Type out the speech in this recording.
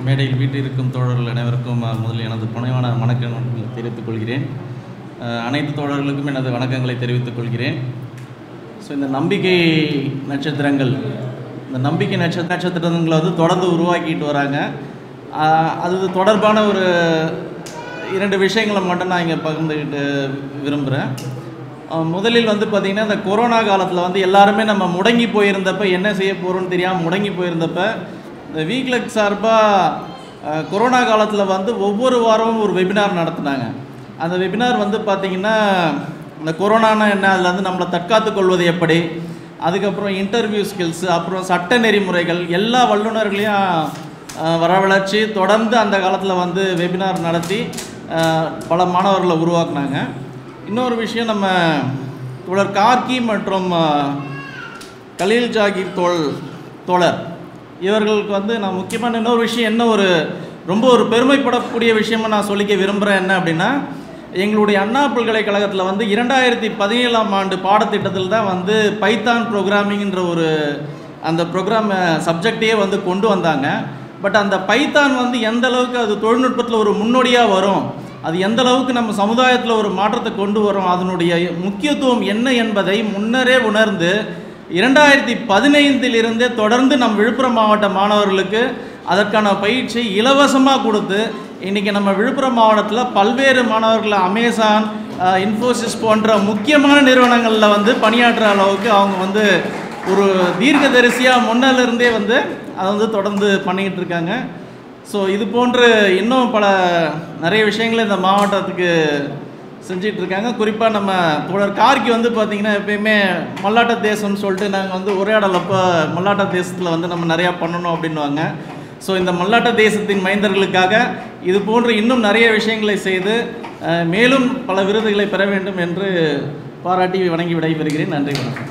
மேடையில் வீட்டிற்கும் தோழர்கள் அனைவருக்கும் அஹ், முதலில் எனது பணிவான வணக்கங்களை தெரிவித்துக் கொள்கிறேன் அஹ், அனைத்து தோழர்களுக்கும் எனது வணக்கங்களை தெரிவித்துக் கொள்கிறேன் ஸோ இந்த நம்பிக்கை நட்சத்திரங்கள் இந்த நம்பிக்கை நட்சத்திர நட்சத்திரங்களை வந்து தொடர்ந்து உருவாக்கிட்டு வராங்க அஹ், அது தொடர்பான ஒரு இரண்டு விஷயங்களை மட்டும் நான் இங்கே பகிர்ந்துக்கிட்டு விரும்புகிறேன் அஹ் முதலில் வந்து பார்த்திங்கன்னா இந்த கொரோனா காலத்தில் வந்து எல்லாருமே நம்ம முடங்கி போயிருந்தப்ப என்ன செய்ய போகிறோம்னு தெரியாமல் முடங்கி போயிருந்தப்ப இந்த வீக்லக் சார்பாக கொரோனா காலத்தில் வந்து ஒவ்வொரு வாரமும் ஒரு வெபினார் நடத்துனாங்க அந்த வெபினார் வந்து பார்த்திங்கன்னா இந்த கொரோனானா என்ன அதில் வந்து நம்மளை தற்காத்துக் கொள்வது எப்படி அதுக்கப்புறம் இன்டர்வியூ ஸ்கில்ஸ் அப்புறம் சட்ட நெறிமுறைகள் எல்லா வல்லுநர்களையும் அஹ், வரவழைச்சி தொடர்ந்து அந்த காலத்தில் வந்து வெபினார் நடத்தி அஹ், பல மாணவர்களை உருவாக்குனாங்க இன்னொரு விஷயம் நம்ம தோழர் கார்கி மற்றும் அஹ், கலீல் ஜாகிர் தோல் தோழர் இவர்களுக்கு வந்து நான் முக்கியமான இன்னொரு விஷயம் என்ன ஒரு ரொம்ப ஒரு பெருமைப்படக்கூடிய விஷயமா நான் சொல்லிக்க விரும்புகிறேன் என்ன அப்படின்னா எங்களுடைய அண்ணா பல்கலைக்கழகத்தில் வந்து இரண்டாயிரத்தி பதினேழாம் ஆண்டு பாடத்திட்டத்தில் தான் வந்து பைத்தான் ப்ரோக்ராமிங்ன்ற ஒரு அந்த ப்ரோக்ராம் சப்ஜெக்டையே வந்து கொண்டு வந்தாங்க பட் அந்த பைத்தான் வந்து எந்த அளவுக்கு அது தொழில்நுட்பத்தில் ஒரு முன்னோடியாக வரும் அது எந்த அளவுக்கு நம்ம சமுதாயத்தில் ஒரு மாற்றத்தை கொண்டு வரும் அதனுடைய முக்கியத்துவம் என்ன என்பதை முன்னரே உணர்ந்து இரண்டாயிரத்தி பதினைந்திலிருந்தே தொடர்ந்து நம் விழுப்புரம் மாவட்ட மாணவர்களுக்கு அதற்கான பயிற்சி இலவசமாக கொடுத்து இன்றைக்கி நம்ம விழுப்புரம் மாவட்டத்தில் பல்வேறு மாணவர்கள் அமேசான் அஹ், இன்ஃபோசிஸ் போன்ற முக்கியமான நிறுவனங்களில் வந்து பணியாற்றுற அளவுக்கு அவங்க வந்து ஒரு தீர்க்கதரிசியாக முன்னிலிருந்தே வந்து அதை வந்து தொடர்ந்து பண்ணிக்கிட்டு இருக்காங்க ஸோ இது போன்று இன்னும் பல நிறைய விஷயங்களை இந்த மாவட்டத்துக்கு செஞ்சிட்டு இருக்காங்க குறிப்பாக நம்ம தோழர் கார்கி வந்து பார்த்திங்கன்னா எப்பயுமே மல்லாட்ட தேசம்னு சொல்லிட்டு நாங்கள் வந்து உரையாடலப்போ மல்லாட்ட தேசத்தில் வந்து நம்ம நிறையா பண்ணணும் அப்படின்வாங்க ஸோ இந்த மல்லாட்ட தேசத்தின் மைந்தர்களுக்காக இது போன்று இன்னும் நிறைய விஷயங்களை செய்து அஹ், மேலும் பல விருதுகளை பெற வேண்டும் என்று பாராட்டி வணங்கி விடைபெறுகிறேன் நன்றி வணக்கம்